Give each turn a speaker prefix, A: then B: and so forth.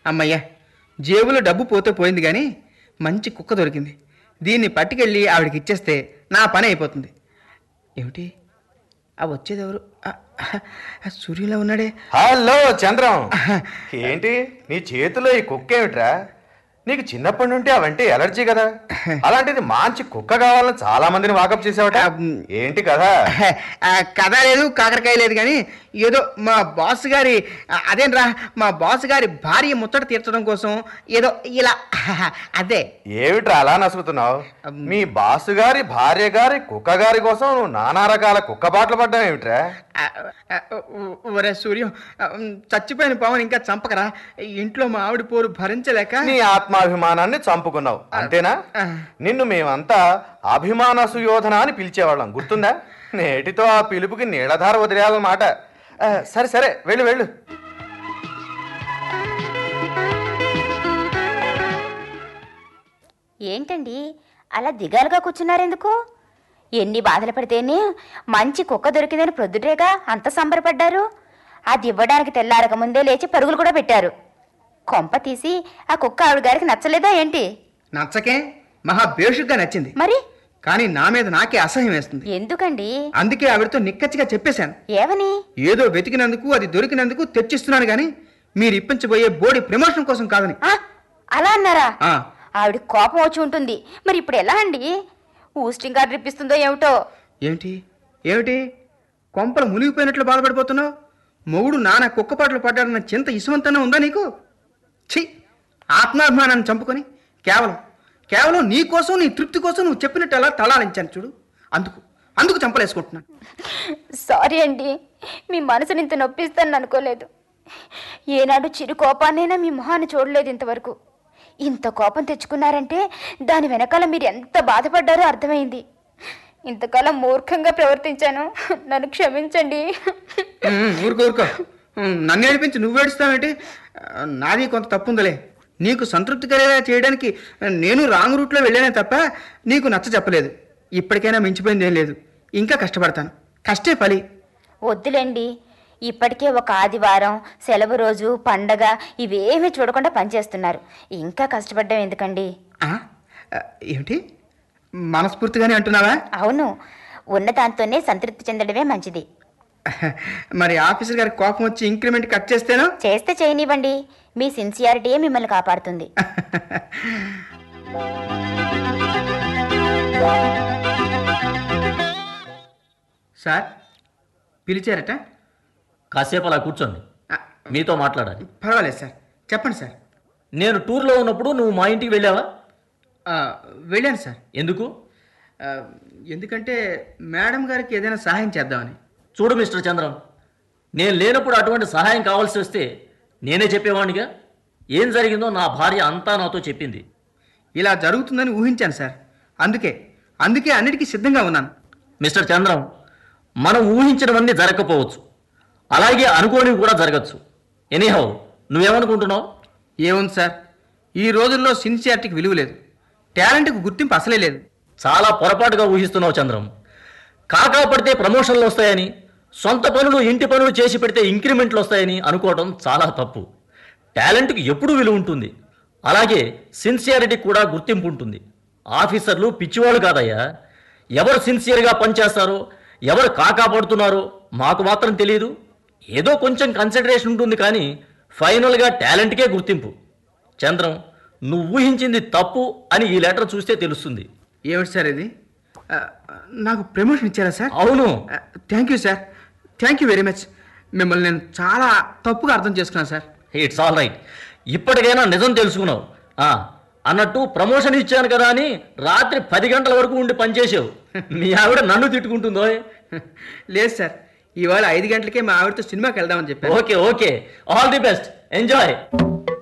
A: అమ్మయ్యా జేబులో డబ్బు పోతే పోయింది కానీ మంచి కుక్క దొరికింది దీన్ని పట్టుకెళ్ళి ఆవిడకి ఇచ్చేస్తే నా పని అయిపోతుంది ఏమిటి ఆ వచ్చేది ఎవరు ఆ, ఆ, సూర్యులా ఉన్నాడే
B: హలో చంద్రం ఏంటి నీ చేతిలో ఈ కుక్క ఏమిట్రా నీకు చిన్నప్పటి నుండి అవంటే ఎలర్జీ కదా అలాంటిది మంచి కుక్క కావాలని చాలా మందిని వాకప్ చేసావట ఏంటి కదా
A: ఆ, కథ లేదు కాకరకాయ లేదు కానీ ఏదో మా బాస్ గారి ఆ, అదేంరా మా బాస్ గారి భార్య ముచ్చట తీర్చడం కోసం ఏదో ఇలా అదే
B: ఏమిట్రా అలా నసుగుతున్నావు మీ బాసు గారి భార్య గారి కుక్క గారి కోసం నువ్వు నానా రకాల కుక్క పాటలు పడ్డావు ఏమిట్రా
A: ఆ, ఆ, ఒ- ఒరే సూర్యం ఆ, ఉమ్, చచ్చిపోయిన పావన్ ఇంకా చంపకరా ఇంట్లో మా ఆవిడ పోరు భరించలేక
B: నీ ఆత్మాభిమానాన్ని చంపుకున్నావు అంతేనా
A: ఆ.
B: నిన్ను మేమంతా అభిమాన సుయోధన అని పిలిచేవాళ్ళం గుర్తుందా నేటితో ఆ పిలుపుకి నీడధార వదిలేయాలన్నమాట ఆ, సరే సరే వెళ్ళు వెళ్ళు
C: ఏంటండి అలా దిగాలుగా కూర్చున్నారెందుకు ఎన్ని బాధలు పడితేనే మంచి కుక్క దొరికిందని ప్రొద్దుటేగా అంత సంబరపడ్డారు అది ఇవ్వడానికి తెల్లారక ముందే లేచి పరుగులు కూడా పెట్టారు కొంప తీసి ఆ కుక్క ఆవిడ గారికి నచ్చలేదా ఏంటి
A: నచ్చకే మహా బేషుగ్గా నచ్చింది
C: మరి
A: కానీ నా మీద నాకే అసహ్యం వేస్తుంది
C: ఎందుకండి
A: అందుకే ఆవిడతో నిక్కచ్చిగా చెప్పేశాను
C: ఏమని
A: ఏదో వెతికినందుకు అది దొరికినందుకు తెచ్చిస్తున్నాను కానీ మీరు ఇప్పించబోయే బోడి ప్రమోషన్ కోసం కాదని
C: ఆ, అలా అన్నారా
A: ఆ,
C: ఆవిడ కోపం వచ్చి ఉంటుంది మరి ఇప్పుడు ఎలా అండి ఊస్టింగ్ కార్డు ఇప్పిస్తుందో ఏమిటో
A: ఏమిటి ఏమిటి కొంపలు మునిగిపోయినట్లు బాధపడిపోతున్నావు మొగుడు నానా కుక్కపాట్లు పడ్డాడన్న చింత ఇసువంతనే ఉందా నీకు ఛీ ఆత్మాభిమానాన్ని చంపుకొని కేవలం కేవలం నీ కోసం నీ తృప్తి కోసం నువ్వు చెప్పినట్టు అలా తలాలించాను చూడు అందుకు అందుకు చంపలేసుకుంటున్నాను
C: సారీ అండి మీ మనసుని ఇంత నొప్పిస్తాను అనుకోలేదు ఏనాడు చిరు కోపాన్నైనా మీ మొహాన్ని చూడలేదు ఇంతవరకు ఇంత కోపం తెచ్చుకున్నారంటే దాని వెనకాల మీరు ఎంత బాధపడ్డారో అర్థమైంది ఇంతకాలం మూర్ఖంగా ప్రవర్తించాను నన్ను క్షమించండి
A: ఉమ్, ఊరుకో ఊరుకో ఉమ్, నన్ను ఏడిపించి నువ్వు ఏడుస్తావేంటి ఆ, నాది కొంత తప్పుందలే నీకు సంతృప్తి కలిగేలా చేయడానికి నేను రాంగ్ రూట్లో వెళ్ళానే తప్ప నీకు నచ్చ చెప్పలేదు ఇప్పటికైనా మించిపోయింది ఏం లేదు ఇంకా కష్టపడతాను కష్టే ఫలి
C: వద్దులేండి ఇప్పటికే ఒక ఆదివారం సెలవు రోజు పండగ ఇవేమీ చూడకుండా పనిచేస్తున్నారు ఇంకా కష్టపడ్డం ఎందుకండి
A: ఆ? ఆ, ఏమిటి మనస్ఫూర్తిగానే అంటున్నావా
C: అవును ఉన్న దాంతోనే సంతృప్తి చెందడమే మంచిది
A: మరి ఆఫీసర్ గారి కోపం వచ్చి ఇంక్రిమెంట్ కట్ చేస్తేనో
C: చేస్తే చేయనివ్వండి మీ సిన్సియారిటీయే మిమ్మల్ని కాపాడుతుంది
A: సార్ పిలిచారట
D: కాసేపు అలా కూర్చోండి
A: ఆ,
D: మీతో మాట్లాడాలి
A: పర్వాలేదు సార్ చెప్పండి సార్
D: నేను టూర్లో ఉన్నప్పుడు నువ్వు మా ఇంటికి వెళ్ళావా
A: ఆ, వెళ్ళాను సార్
D: ఎందుకు
A: ఆ, ఎందుకంటే మేడం గారికి ఏదైనా సహాయం చేద్దామని
D: చూడు మిస్టర్ చంద్రం నేను లేనప్పుడు అటువంటి సహాయం కావాల్సి వస్తే నేనే చెప్పేవాడిగా ఏం జరిగిందో నా భార్య అంతా నాతో చెప్పింది
A: ఇలా జరుగుతుందని ఊహించాను సార్ అందుకే అందుకే అన్నిటికీ సిద్ధంగా ఉన్నాను
D: మిస్టర్ చంద్రం మనం ఊహించినవన్నీ జరగకపోవచ్చు అలాగే అనుకోనివి కూడా జరగచ్చు ఎనీహౌ నువ్వేమనుకుంటున్నావు
A: ఏముంది సార్ ఈ రోజుల్లో సిన్సియారిటీకి విలువ లేదు టాలెంట్కి గుర్తింపు అసలే లేదు
D: చాలా పొరపాటుగా ఊహిస్తున్నావు చంద్రం కాకా పడితే ప్రమోషన్లు వస్తాయని సొంత పనులు ఇంటి పనులు చేసి పెడితే ఇంక్రిమెంట్లు వస్తాయని అనుకోవడం చాలా తప్పు టాలెంట్కి ఎప్పుడు విలువ ఉంటుంది అలాగే సిన్సియారిటీకి కూడా గుర్తింపు ఉంటుంది ఆఫీసర్లు పిచ్చివాళ్ళు కాదయ్యా ఎవరు సిన్సియర్గా పనిచేస్తారో ఎవరు కాకా పడుతున్నారో మాకు మాత్రం తెలియదు ఏదో కొంచెం కన్సిడరేషన్ ఉంటుంది కానీ ఫైనల్గా టాలెంట్కే గుర్తింపు చంద్రం నువ్వు ఊహించింది తప్పు అని ఈ లెటర్ చూస్తే తెలుస్తుంది
A: ఏమిటి సార్ ఇది ఆ, నాకు ప్రమోషన్ ఇచ్చారా సార్
D: అవును
A: thank you sir thank you very much మిమ్మల్ని నేను చాలా తప్పుగా అర్థం చేసుకున్నాను సార్
D: ఇట్స్ ఆల్ రైట్ ఇప్పటికైనా నిజం తెలుసుకున్నావు ఆ, అన్నట్టు ప్రమోషన్ ఇచ్చాను కదా అని రాత్రి పది గంటల వరకు ఉండి పనిచేసావు మీ ఆవిడ నన్ను తిట్టుకుంటుందో
A: లేదు సార్ ఇవాళ ఐదు గంటలకే మా ఆవిడతో సినిమాకి వెళ్దామని చెప్పాను
D: okay okay all the best enjoy